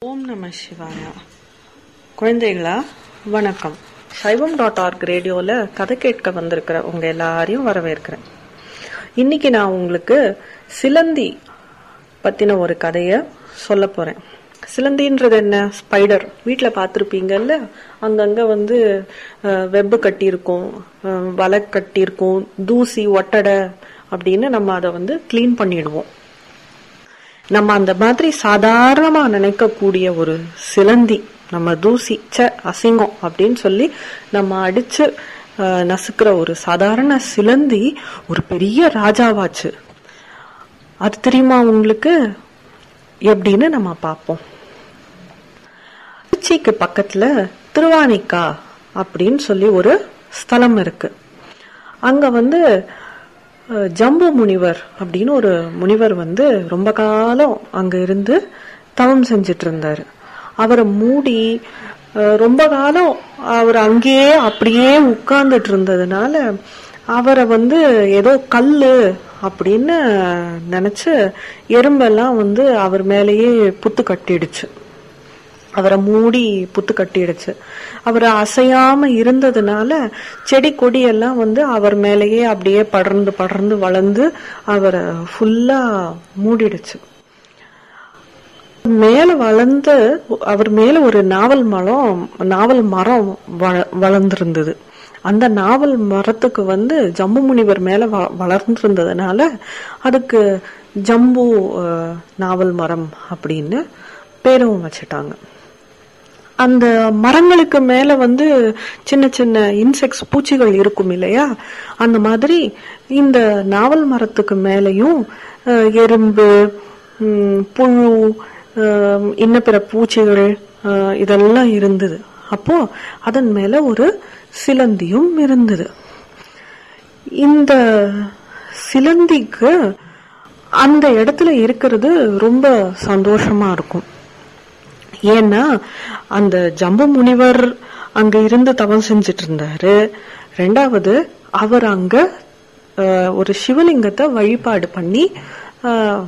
ஓம் நம சிவாயா குழந்தைகளா வணக்கம் சைவம் டாட் ஆர்க் ரேடியோவில் கதை கேட்க வந்திருக்கிற உங்க எல்லாரையும் வரவேற்கிறேன் இன்னைக்கு நான் உங்களுக்கு சிலந்தி பத்தின ஒரு கதைய சொல்ல போறேன் சிலந்தின்றது என்ன ஸ்பைடர் வீட்டில் பார்த்துருப்பீங்கல்ல அங்கங்க வந்து வெப்பு கட்டியிருக்கும் அஹ், வலை கட்டியிருக்கும் தூசி ஒட்டடை அப்படின்னு நம்ம அதை வந்து க்ளீன் பண்ணிடுவோம் நம்ம அந்த மாதிரி சாதாரணமா நினைக்கக்கூடிய ஒரு சிலந்தி நம்ம தூசி ச்ச அசிங்கம் அப்படின்னு சொல்லி நம்ம அடிச்சு அஹ், நசுக்கிற ஒரு சாதாரண சிலந்தி ஒரு பெரிய ராஜாவாச்சு அது தெரியுமா உங்களுக்கு எப்படின்னு நம்ம பார்ப்போம் திருச்சிக்கு பக்கத்துல திருவானைக்கா அப்படின்னு சொல்லி ஒரு ஸ்தலம் இருக்கு அங்க வந்து அஹ், ஜம்பு முனிவர் அப்படின்னு ஒரு முனிவர் வந்து ரொம்ப காலம் அங்க இருந்து தவம் செஞ்சிட்டு இருந்தாரு அவரை மூடி அஹ், ரொம்ப காலம் அவர் அங்கேயே அப்படியே உட்கார்ந்துட்டு இருந்ததுனால அவரை வந்து ஏதோ கல்லு அப்படின்னு நினைச்சு எறும்பெல்லாம் வந்து அவர் மேலேயே புத்து கட்டிடுச்சு அவரை மூடி புத்து கட்டிடுச்சு அவர் அசையாம இருந்ததுனால செடி கொடி எல்லாம் வந்து அவர் மேலேயே அப்படியே படர்ந்து படர்ந்து வளர்ந்து அவரை ஃபுல்லா மூடிடுச்சு மேல வளர்ந்து அவர் மேல ஒரு நாவல் மரம் நாவல் மரம் வள- வளர்ந்திருந்தது அந்த நாவல் மரத்துக்கு வந்து ஜம்பு முனிவர் மேல வ- வளர்ந்திருந்ததுனால அதுக்கு ஜம்பு அஹ், நாவல் மரம் அப்படின்னு பேரும் வச்சுட்டாங்க அந்த மரங்களுக்கு மேல வந்து சின்ன சின்ன இன்செக்ட்ஸ் பூச்சிகள் இருக்கும் இல்லையா அந்த மாதிரி இந்த நாவல் மரத்துக்கு மேலயும் அஹ், எறும்பு ம், புழு அஹ், இன்ன பிற பூச்சிகள் அஹ், இதெல்லாம் இருந்தது அப்போ அதன் மேல ஒரு சிலந்தியும் இருந்தது இந்த சிலந்திக்கு அந்த இடத்துல இருக்கிறது ரொம்ப சந்தோஷமா இருக்கும் ஏன்னா அந்த ஜம்பு முனிவர் அங்க இருந்து தவம் செஞ்சிட்டு இருந்தாரு ரெண்டாவது அவர் அங்க அஹ், ஒரு சிவலிங்கத்தை வழிபாடு பண்ணி அஹ்,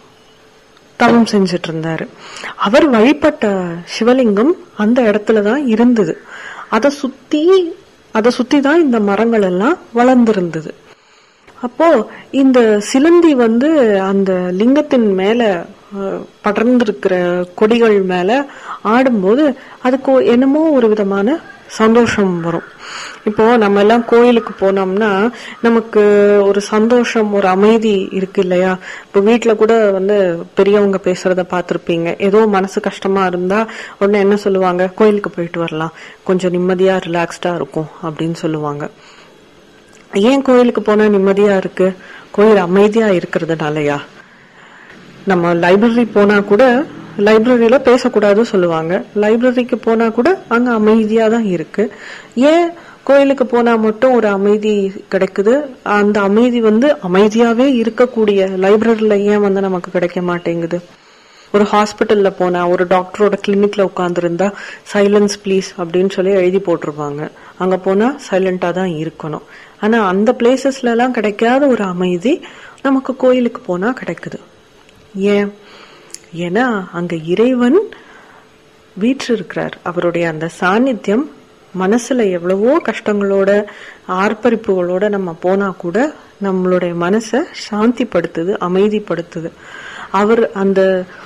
தவம் செஞ்சிட்டு இருந்தாரு அவர் வழிபட்ட சிவலிங்கம் அந்த இடத்துல தான் இருந்தது அதை சுத்தி அதை சுத்தி தான் இந்த மரங்கள் எல்லாம் வளர்ந்திருந்தது அப்போ இந்த சிலந்தி வந்து அந்த லிங்கத்தின் மேல அஹ், படர்ந்திருக்கிற கொடிகள் மேல ஆடும்போது அதுக்கு என்னமோ ஒரு விதமான சந்தோஷம் வரும் இப்போ நம்ம எல்லாம் கோயிலுக்கு போனோம்னா நமக்கு ஒரு சந்தோஷம் ஒரு அமைதி இருக்கு இல்லையா இப்போ வீட்ல கூட வந்து பெரியவங்க பேசுறத பார்த்திருப்பீங்க ஏதோ மனசு கஷ்டமா இருந்தா உடனே என்ன சொல்லுவாங்க கோயிலுக்கு போயிட்டு வரலாம் கொஞ்சம் நிம்மதியா ரிலாக்ஸ்டா இருக்கும் அப்படின்னு சொல்லுவாங்க ஏன் கோயிலுக்கு போனா நிம்மதியா இருக்கு கோயில் அமைதியா இருக்கிறதுனாலயா நம்ம லைப்ரரி போனா கூட லைப்ரரியில பேசக்கூடாது சொல்லுவாங்க லைப்ரரிக்கு போனா கூட அங்க அமைதியா தான் இருக்கு ஏன் கோயிலுக்கு போனா மட்டும் ஒரு அமைதி கிடைக்குது அந்த அமைதி வந்து அமைதியாவே இருக்கக்கூடிய லைப்ரரியில ஏன் வந்து நமக்கு கிடைக்க மாட்டேங்குது ஒரு ஹாஸ்பிட்டல்ல போனா ஒரு டாக்டரோட கிளினிக்ல உட்கார்ந்துருந்தா சைலன்ஸ் ப்ளீஸ் அப்படின்னு சொல்லி எழுதி போட்டிருப்பாங்க அங்க போனா சைலண்டா தான் இருக்கணும் ஆனா அந்த பிளேசஸ்ல எல்லாம் கிடைக்காத ஒரு அமைதி நமக்கு கோயிலுக்கு போனா கிடைக்குது ஏன் ஏன்னா அங்க இறைவன் வீற்றிருக்கிறார் அவருடைய அந்த சாநித்தியம் மனசுல எவ்வளவோ கஷ்டங்களோட ஆர்ப்பரிப்புகளோட நம்ம போனா கூட நம்மளுடைய மனசை சாந்திப்படுத்துது அமைதிப்படுத்துது அவர் அந்த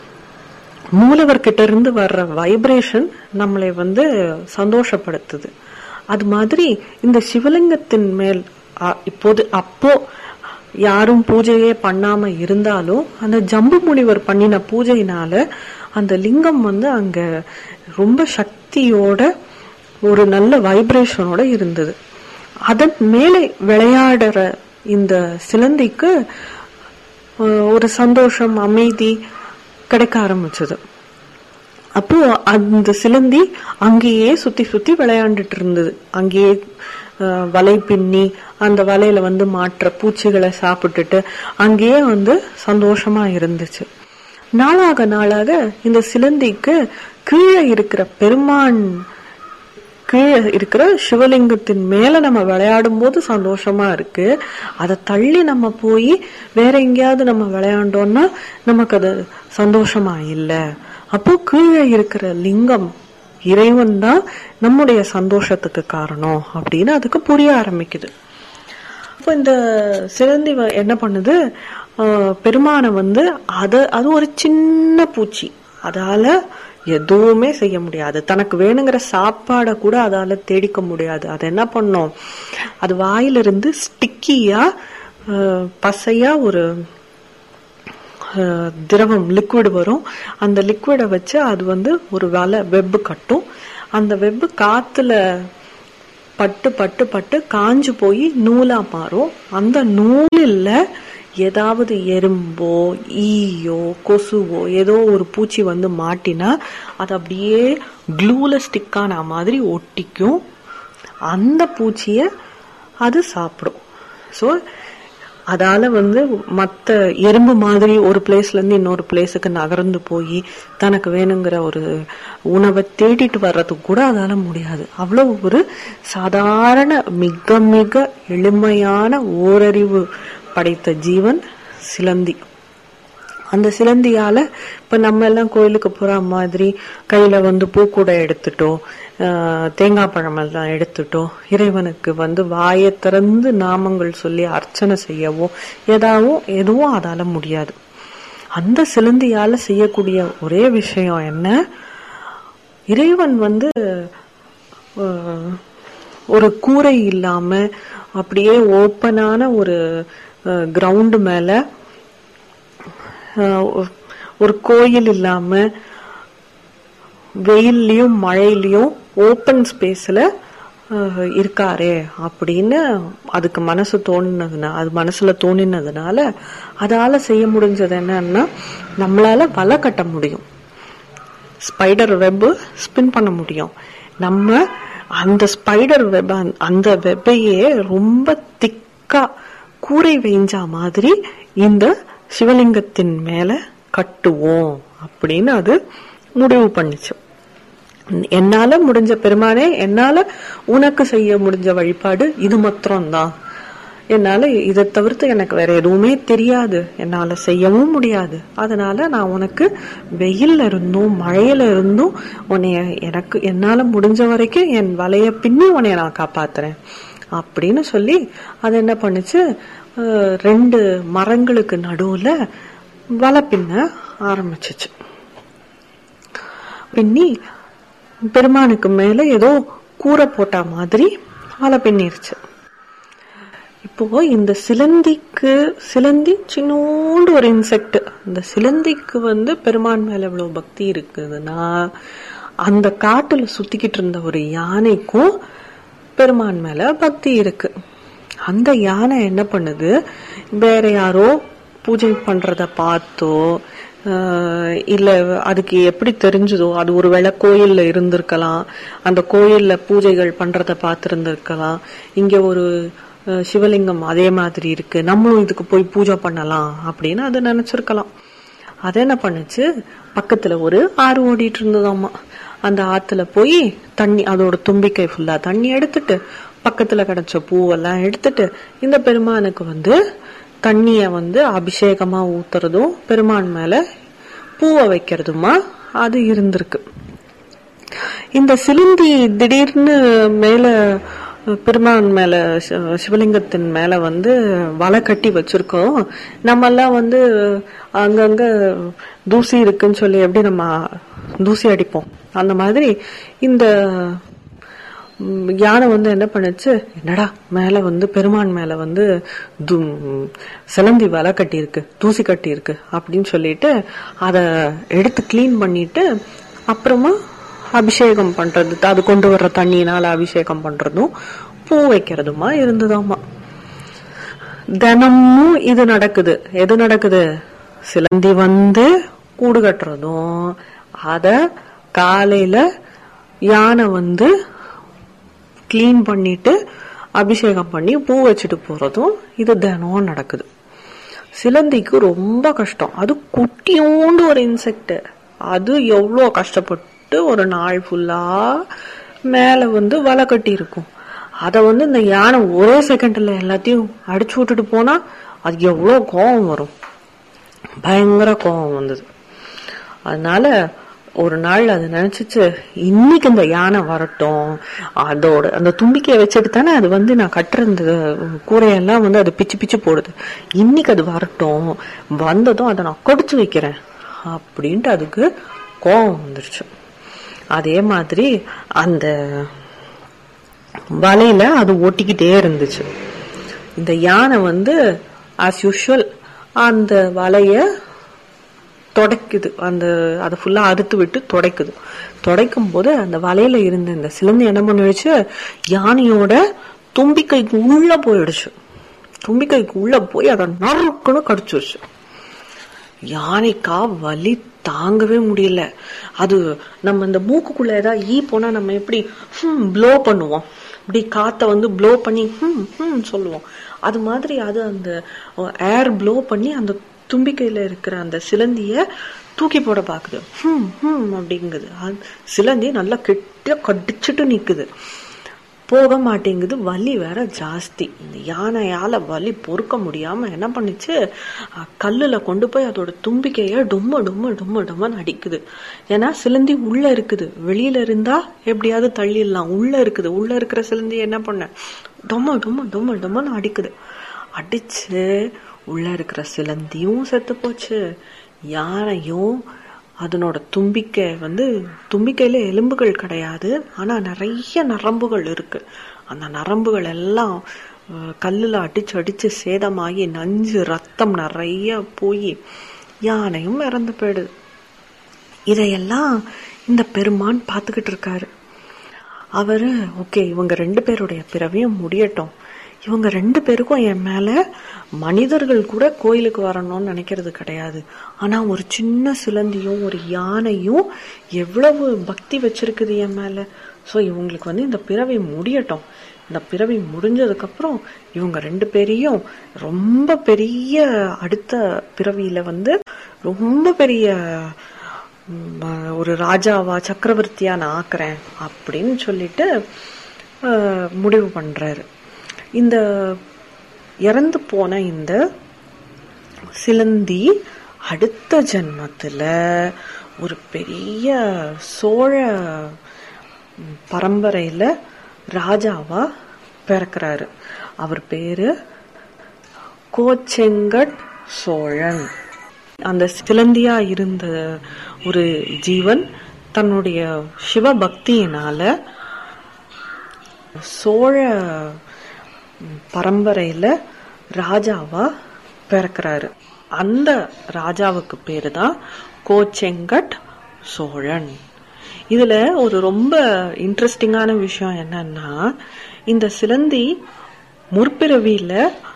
மூலவர் கிட்ட இருந்து வர்ற வைப்ரேஷன் நம்மளை வந்து சந்தோஷப்படுத்துது அது மாதிரி இந்த சிவலிங்கத்தின் மேல் அ- இப்போது அப்போ யாரும் பூஜையே பண்ணாம இருந்தாலும் அந்த ஜம்பு முனிவர் பண்ணின பூஜையினால அந்த லிங்கம் வந்து அங்க ரொம்ப சக்தியோட ஒரு நல்ல வைப்ரேஷனோட இருந்தது அதன் மேலே விளையாடுற இந்த சிலந்திக்கு அஹ், ஒரு சந்தோஷம் அமைதி கிடைக்க ஆரம்பிச்சது அப்போ அந்த சிலந்தி அங்கேயே சுத்தி சுத்தி விளையாண்டுட்டு இருந்தது அங்கேயே அஹ், வலை பின்னி அந்த வலையில வந்து மாற்ற பூச்சிகளை சாப்பிட்டுட்டு அங்கேயே வந்து சந்தோஷமா இருந்துச்சு நாளாக நாளாக இந்த சிலந்திக்கு கீழே இருக்கிற பெருமான் கீழே இருக்கிற சிவலிங்கத்தின் மேல நம்ம விளையாடும் போது சந்தோஷமா இருக்கு அதை தள்ளி நம்ம போய் வேற எங்கேயாவது நம்ம விளையாண்டோம்னா நமக்கு அது சந்தோஷமா இல்ல அப்போ கீழே இருக்கிற லிங்கம் இறைவன் தான் நம்முடைய சந்தோஷத்துக்கு காரணம் அப்படின்னு அதுக்கு புரிய ஆரம்பிக்குது அப்போ இந்த சிலந்தி வ- என்ன பண்ணுது ஆஹ் பெருமானை வந்து அத அது ஒரு சின்ன பூச்சி அதால எதுவுமே செய்ய முடியாது தனக்கு வேணுங்கிற சாப்பாடை கூட அதால தேடிக்க முடியாது அது என்ன பண்ணும் அது வாயிலிருந்து ஸ்டிக்கியா பசையா ஒரு அஹ், திரவம் லிக்விட் வரும் அந்த லிக்விடை வச்சு அது வந்து ஒரு வலை வெப்பு கட்டும் அந்த வெப்பு காத்துல பட்டு பட்டு பட்டு காஞ்சு போய் நூலா மாறும் அந்த நூலில் ஏதாவது எறும்போ ஈயோ கொசுவோ ஏதோ ஒரு பூச்சி வந்து மாட்டினா அது அப்படியே க்ளூல ஸ்டிக்கான மாதிரி ஒட்டிக்கும் அந்த பூச்சியை அது சாப்பிடும் ஸோ அதால வந்து மற்ற எறும்பு மாதிரி ஒரு பிளேஸ்ல இருந்து இன்னொரு பிளேஸுக்கு நகர்ந்து போய் தனக்கு வேணுங்கிற ஒரு உணவை தேடிட்டு வர்றதுக்கு கூட அதால முடியாது அவ்வளவு ஒரு சாதாரண மிக மிக எளிமையான ஓரறிவு படைத்த ஜீவன் சிலந்தி அந்த சிலந்தியால இப்ப நம்ம எல்லாம் கோயிலுக்கு போற மாதிரி கையில வந்து பூக்கூடை எடுத்துட்டோ ஆஹ், தேங்காய் பழம் எல்லாம் எடுத்துட்டோ இறைவனுக்கு வந்து வாயை திறந்து நாமங்கள் சொல்லி அர்ச்சனை செய்யவோ ஏதாவும் எதுவும் அதால முடியாது அந்த சிலந்தியால செய்யக்கூடிய ஒரே விஷயம் என்ன இறைவன் வந்து ஆஹ், ஒரு கூரை இல்லாம அப்படியே ஓப்பனான ஒரு கிரவுண்டு மேல ஆஹ், ஒ- ஒரு கோயில் இல்லாம வெயில்லயும் மழையிலயும் ஓப்பன் ஸ்பேஸ்ல இருக்காரே அப்படின்னு அதுக்கு மனசு தோணினதுனா அது மனசுல தோணினதுனால அதால செய்ய முடிஞ்சது என்னன்னா நம்மளால வலை கட்ட முடியும் ஸ்பைடர் வெப் ஸ்பின் பண்ண முடியும் நம்ம அந்த ஸ்பைடர் வெப் அந்த வெப்பையே ரொம்ப திக்கா கூரை வேஞ்சா மாதிரி இந்த சிவலிங்கத்தின் மேல கட்டுவோம் அப்படின்னு அது முடிவு பண்ணுச்சு என்னால முடிஞ்ச பெருமானே என்னால உனக்கு செய்ய முடிஞ்ச வழிபாடு இது மாத்திரம்தான் என்னால இதை தவிர்த்து எனக்கு வேற எதுவுமே தெரியாது என்னால செய்யவும் முடியாது அதனால நான் உனக்கு வெயில்ல இருந்தும் மழையில இருந்தும் உன்னைய எனக்கு என்னால முடிஞ்ச வரைக்கும் என் வலைய பின்னி உன்னைய நான் காப்பாத்துறேன் அப்படின்னு சொல்லி அது என்ன பண்ணுச்சு அஹ், ரெண்டு மரங்களுக்கு நடுவுல வலை பின்ன ஆரம்பிச்சுச்சு பின்னி பெருமானுக்கு மேல ஏதோ கூரை போட்ட மாதிரி வலை பின்னிருச்சு இப்போ இந்த சிலந்திக்கு சிலந்தி சின்னோண்டு ஒரு இன்செக்ட் இந்த சிலந்திக்கு வந்து பெருமான் மேல இவ்வளவு பக்தி இருக்குதுன்னா அந்த காட்டுல சுத்திக்கிட்டு இருந்த ஒரு யானைக்கும் பெருமான் மேல பக்தி இருக்கு அந்த யானை என்ன பண்ணுது வேற யாரோ பூஜை பண்றத பார்த்தோ ஆஹ் இல்ல அதுக்கு எப்படி தெரிஞ்சதோ அது ஒருவேளை கோயில்ல இருந்திருக்கலாம் அந்த கோயில்ல பூஜைகள் பண்றத பார்த்திருந்திருக்கலாம் இங்க ஒரு அஹ், சிவலிங்கம் அதே மாதிரி இருக்கு நம்மளும் இதுக்கு போய் பூஜை பண்ணலாம் அப்படின்னு அது நினைச்சிருக்கலாம் அது என்ன பண்ணுச்சு பக்கத்துல ஒரு ஆறு ஓடிட்டு இருந்ததாம்மா அந்த ஆத்துல போய் தண்ணி அதோட தும்பிக்கை ஃபுல்லா தண்ணி எடுத்துட்டு பக்கத்துல கிடைச்ச பூவெல்லாம் எடுத்துட்டு இந்த பெருமானுக்கு வந்து தண்ணிய வந்து அபிஷேகமா ஊத்துறதும் பெருமான் மேல பூவை வைக்கிறதுமா அது இருந்திருக்கு இந்த சிலுந்தி திடீர்னு மேல பெருமான் மேல சி- சிவலிங்கத்தின் மேல வந்து வலை கட்டி வச்சிருக்கோம் நம்ம எல்லாம் வந்து அங்கங்க தூசி இருக்குன்னு சொல்லி எப்படி நம்ம தூசி அடிப்போம் அந்த மாதிரி இந்த ம், யானை வந்து என்ன பண்ணுச்சு என்னடா மேல வந்து பெருமான் மேல வந்து து- சிலந்தி வலை கட்டி இருக்கு தூசி கட்டி இருக்கு அப்படின்னு சொல்லிட்டு அத எடுத்து க்ளீன் பண்ணிட்டு அப்புறமா அபிஷேகம் பண்றது அது கொண்டு வர்ற தண்ணியினால அபிஷேகம் பண்றதும் பூ வைக்கிறதுமா இருந்ததாமா தினமும் இது நடக்குது எது நடக்குது சிலந்தி வந்து கூடு கட்டுறதும் அத காலையில யானை வந்து க்ளீன் பண்ணிட்டு அபிஷேகம் பண்ணி பூ வச்சுட்டு போறதும் இது தினம் நடக்குது சிலந்திக்கு ரொம்ப கஷ்டம் அது குட்டியோண்டு ஒரு இன்செக்ட் அது எவ்வளோ கஷ்டப்பட்டு ஒரு நாள் ஃபுல்லா மேல வந்து வலை கட்டி இருக்கும் அதை வந்து இந்த யானை ஒரே செகண்ட்ல எல்லாத்தையும் அடிச்சு விட்டுட்டு போனா அது எவ்வளோ கோபம் வரும் பயங்கர கோபம் வந்தது அதனால ஒரு நாள் அது நினைச்சிச்சு இன்னைக்கு இந்த யானை வரட்டும் அதோட அந்த தும்பிக்கையை வச்சுட்டு தானே அது வந்து நான் கட்டுற இந்த கூரையெல்லாம் வந்து அது பிச்சு பிச்சு போடுது இன்னைக்கு அது வரட்டும் வந்ததும் அதை நான் கொடிச்சு வைக்கிறேன் அப்படின்ட்டு அதுக்கு கோபம் வந்துருச்சு அதே மாதிரி அந்த வலையில அது ஓட்டிக்கிட்டே இருந்துச்சு இந்த யானை வந்து ஆஸ் யூஷுவல் அந்த வலைய தொடக்குது அந்த அதை ஃபுல்லா அறுத்து விட்டு துடைக்குது துடைக்கும் போது அந்த வலையில இருந்த இந்த சிலந்தி என்ன பண்ணிடுச்சு யானையோட தும்பிக்கைக்கு உள்ள போயிடுச்சு தும்பிக்கைக்கு உள்ள போய் அதை நறுக்குன்னு கடிச்சிருச்சு யானைக்கா வலி தாங்கவே முடியல அது நம்ம இந்த மூக்குக்குள்ள ஏதாவது ஈ போனா நம்ம எப்படி ஹம் ப்ளோ பண்ணுவோம் இப்படி காத்த வந்து ப்ளோ பண்ணி ஹம் ஹம் சொல்லுவோம் அது மாதிரி அது அந்த ஏர் ப்ளோ பண்ணி அந்த தும்பிக்கையில இருக்கிற அந்த சிலந்திய தூக்கி போட பாக்குது ஹம் ஹம் அப்படிங்குது அது- சிலந்தி நல்லா கெட்டியா கடிச்சிட்டு நிக்குது போக மாட்டேங்குது வலி வேற ஜாஸ்தி இந்த யானையால வலி பொறுக்க முடியாம என்ன பண்ணுச்சு அஹ், கல்லுல கொண்டு போய் அதோட தும்பிக்கைய டும்ம டும்ம டும்ம டும்மன்னு அடிக்குது ஏன்னா சிலந்தி உள்ள இருக்குது வெளியில இருந்தா எப்படியாவது தள்ளிடலாம் உள்ள இருக்குது உள்ள இருக்கிற சிலந்தி என்ன பண்ண டொம்ம டொம்ம டொம்ம டொம்மன்னு அடிக்குது அடிச்சு உள்ள இருக்கிற சிலந்தியும் செத்து போச்சு யானையும் அதனோட தும்பிக்கை வந்து தும்பிக்கையில எலும்புகள் கிடையாது ஆனா நிறைய நரம்புகள் இருக்கு அந்த நரம்புகள் எல்லாம் அஹ், கல்லுல அடிச்சு அடிச்சு சேதமாகி நஞ்சு ரத்தம் நிறைய போய் யானையும் இறந்து போயிடுது இதையெல்லாம் இந்த பெருமான் பார்த்துக்கிட்டு இருக்காரு அவரு ஓகே இவங்க ரெண்டு பேருடைய பிறவியும் முடியட்டும் இவங்க ரெண்டு பேருக்கும் என் மேல மனிதர்கள் கூட கோயிலுக்கு வரணும்னு நினைக்கிறது கிடையாது ஆனா ஒரு சின்ன சிலந்தியும் ஒரு யானையும் எவ்வளவு பக்தி வச்சிருக்குது என் மேல சோ இவங்களுக்கு வந்து இந்த பிறவி முடியட்டும் இந்த பிறவி முடிஞ்சதுக்கு அப்புறம் இவங்க ரெண்டு பேரையும் ரொம்ப பெரிய அடுத்த பிறவியில வந்து ரொம்ப பெரிய ம், ஒரு ராஜாவா சக்கரவர்த்தியா நான் ஆக்குறேன் அப்படின்னு சொல்லிட்டு அஹ், முடிவு பண்றாரு இந்த இறந்து போன இந்த சிலந்தி அடுத்த ஜென்மத்துல ஒரு பெரிய சோழ ம், பரம்பரையில ராஜாவா பிறக்கிறாரு அவர் பேரு கோச்செங்கட் சோழன் அந்த சிலந்தியா இருந்த ஒரு ஜீவன் தன்னுடைய சிவபக்தியினால சோழ பரம்பரையில ராஜாவா பிறக்கிறாரு அந்த ராஜாவுக்கு பேரு தான் கோச்செங்கட் சோழன் இதுல ஒரு ரொம்ப இன்ட்ரெஸ்டிங்கான விஷயம் என்னன்னா இந்த சிலந்தி முற்பிறவியில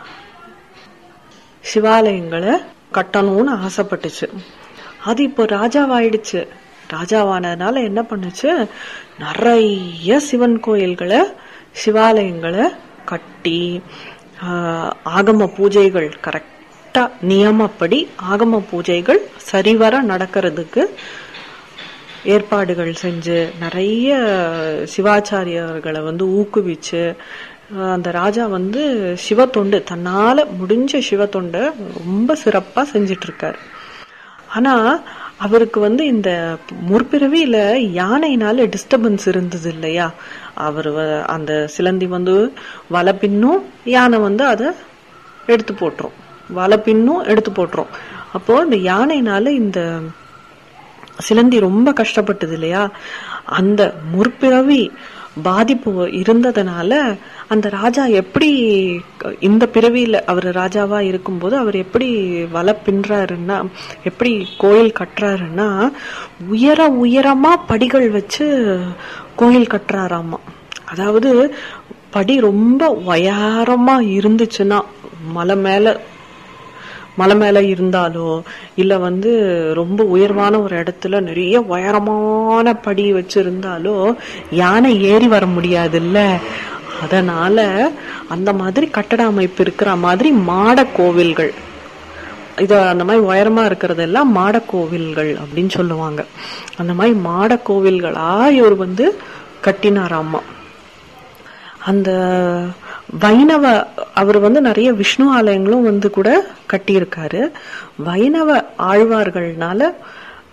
சிவாலயங்களை கட்டணும்னு ஆசைப்பட்டுச்சு அது இப்போ ராஜாவாயிடுச்சு ராஜாவானதுனால என்ன பண்ணுச்சு நிறைய சிவன் கோயில்களை சிவாலயங்களை கட்டி ஆஹ், ஆகம பூஜைகள் கரெக்டா நியமப்படி ஆகம பூஜைகள் சரிவர நடக்கிறதுக்கு ஏற்பாடுகள் செஞ்சு நிறைய சிவாச்சாரியர்களை வந்து ஊக்குவிச்சு அஹ் அந்த ராஜா வந்து சிவத்தொண்டு தன்னால முடிஞ்ச சிவத்தொண்டை ரொம்ப சிறப்பா செஞ்சிட்டு இருக்காரு ஆனா அவருக்கு வந்து இந்த முற்பிறவியில யானையினால டிஸ்டர்பன்ஸ் இருந்தது இல்லையா அவர் அந்த சிலந்தி வந்து வலை பின்னும் யானை வந்து அதை எடுத்து போட்டுரும் வலை பின்னும் எடுத்து போட்டுரும் அப்போ இந்த யானையினால இந்த சிலந்தி ரொம்ப கஷ்டப்பட்டது இல்லையா அந்த முற்பிறவி பாதிப்பு இருந்ததுனால அந்த ராஜா எப்படி இந்த பிறவியில அவர் ராஜாவா இருக்கும்போது அவர் எப்படி வலை பின்றாருன்னா எப்படி கோயில் கட்டுறாருன்னா உயர உயரமா படிகள் வச்சு கோயில் கட்டுறாராமா அதாவது படி ரொம்ப உயரமா இருந்துச்சுன்னா மலை மேல மலை மேல இருந்தாலோ இல்ல வந்து ரொம்ப உயர்வான ஒரு இடத்துல நிறைய உயரமான படி வச்சிருந்தாலோ யானை ஏறி வர முடியாதுல்ல அதனால அந்த மாதிரி கட்டட அமைப்பு இருக்கிற மாதிரி மாட கோவில்கள் இது அந்த மாதிரி உயரமா இருக்கிறதெல்லாம் மாட கோவில்கள் அப்படின்னு சொல்லுவாங்க அந்த மாதிரி மாட கோவில்களா இவர் வந்து கட்டினாராமா அந்த வைணவ அவர் வந்து நிறைய விஷ்ணு ஆலயங்களும் வந்து கூட கட்டியிருக்காரு வைணவ ஆழ்வார்கள்னால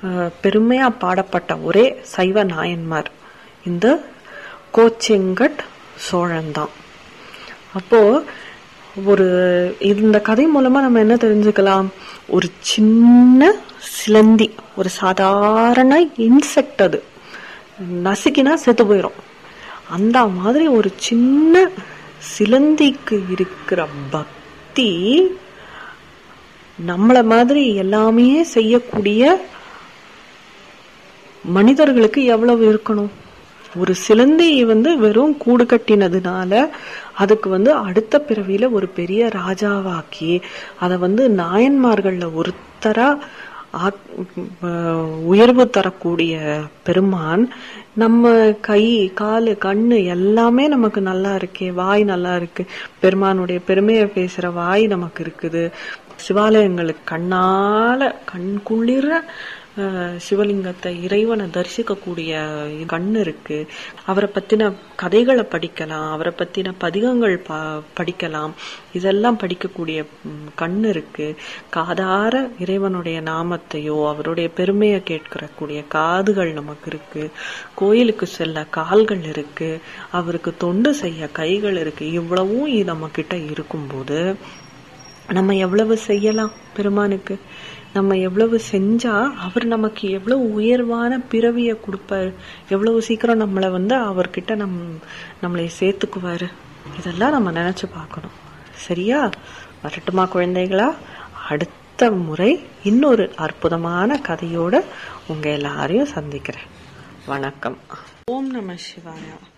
அஹ், பெருமையா பாடப்பட்ட ஒரே சைவ நாயன்மார் இந்த கோச்செங்கட் சோழன் தான் அப்போ ஒரு இந்த கதை மூலமா நம்ம என்ன தெரிஞ்சுக்கலாம் ஒரு சின்ன சிலந்தி ஒரு சாதாரண இன்செக்ட் அது நசுக்கினா செத்து போயிடும் அந்த மாதிரி ஒரு சின்ன சிலந்திக்கு இருக்கிற பக்தி நம்மள மாதிரி எல்லாமே செய்யக்கூடிய மனிதர்களுக்கு எவ்வளவு இருக்கணும் ஒரு சிலந்தி வந்து வெறும் கூடு கட்டினதுனால அதுக்கு வந்து அடுத்த பிறவியில ஒரு பெரிய ராஜாவாக்கி அதை வந்து நாயன்மார்கள்ல ஒருத்தரா ஆக்- அஹ் உயர்வு தரக்கூடிய பெருமான் நம்ம கை காலு கண்ணு எல்லாமே நமக்கு நல்லா இருக்கே வாய் நல்லா இருக்கு பெருமானுடைய பெருமையை பேசுற வாய் நமக்கு இருக்குது சிவாலயங்களுக்கு கண்ணால கண் குளிர அஹ், சிவலிங்கத்தை இறைவனை தரிசிக்கக்கூடிய கண் இருக்கு அவரை பத்தின கதைகளை படிக்கலாம் அவரை பத்தின பதிகங்கள் ப- படிக்கலாம் இதெல்லாம் படிக்கக்கூடிய ம், கண் இருக்கு காதார இறைவனுடைய நாமத்தையோ அவருடைய பெருமையை கேட்கக்கூடிய காதுகள் நமக்கு இருக்கு கோயிலுக்கு செல்ல கால்கள் இருக்கு அவருக்கு தொண்டு செய்ய கைகள் இருக்கு இவ்வளவும் நம்ம கிட்ட இருக்கும்போது நம்ம எவ்வளவு செய்யலாம் பெருமானுக்கு நம்ம எவ்வளவு செஞ்சா அவர் நமக்கு எவ்வளவு உயர்வான பிறவிய கொடுப்பாரு எவ்வளவு சீக்கிரம் நம்மளை வந்து அவர்கிட்ட நம் நம்மளை சேர்த்துக்குவாரு இதெல்லாம் நம்ம நினைச்சு பார்க்கணும் சரியா வரட்டுமா குழந்தைகளா அடுத்த முறை இன்னொரு அற்புதமான கதையோட உங்க எல்லாரையும் சந்திக்கிறேன் வணக்கம் ஓம் நம சிவாயா